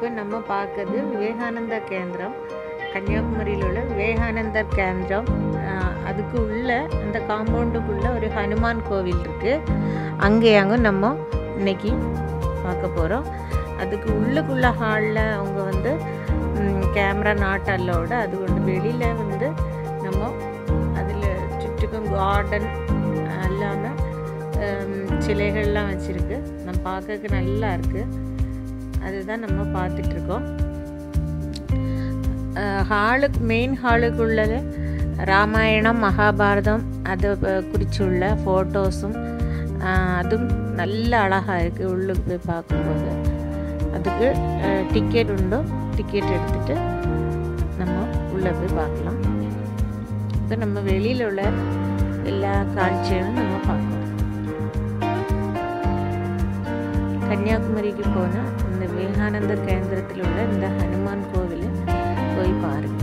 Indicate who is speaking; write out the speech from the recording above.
Speaker 1: இப்போ நம்ம பார்க்கறது விவேகானந்தா கேந்திரம் கன்னியாகுமரியில் உள்ள விவேகானந்தர் கேந்திரம் ஆஹ் அதுக்கு உள்ள அந்த காம்பவுண்டுக்குள்ள ஒரு ஹனுமான் கோவில் இருக்குது அங்கேயாங்க நம்ம இன்னைக்கு பார்க்க போகிறோம் அதுக்கு உள்ளுக்குள்ள ஹாலில் அவங்க வந்து கேமரா நாட் அல்லோட அது கொண்டு வெளியில் வந்து நம்ம அதில் சுற்றுக்கும் கார்டன் எல்லாமே ஹம், சிலைகள்லாம் வச்சுருக்கு நம்ம பார்க்கறதுக்கு நல்லா இருக்குது அதுதான் நம்ம பார்த்துட்ருக்கோம் ஹாலுக்கு மெயின் ஹாலுக்குள்ளது ராமாயணம் மகாபாரதம் அதை ப- குறிச்சுள்ள ஃபோட்டோஸும் அதுவும் நல்ல அழகாக இருக்குது உள்ளுக்கு போய் பார்க்கும்போது அதுக்கு டிக்கெட் உண்டோ டிக்கெட் எடுத்துட்டு நம்ம உள்ளே போய் பார்க்கலாம் இப்போ நம்ம வெளியில் உள்ள எல்லா காட்சிகளும் நம்ம பார்க்கலாம் கன்னியாகுமரிக்கு போனால் இந்த விவேகானந்தர் கேந்திரத்தில் உள்ள இந்த ஹனுமான் கோவில் போய் பாருங்க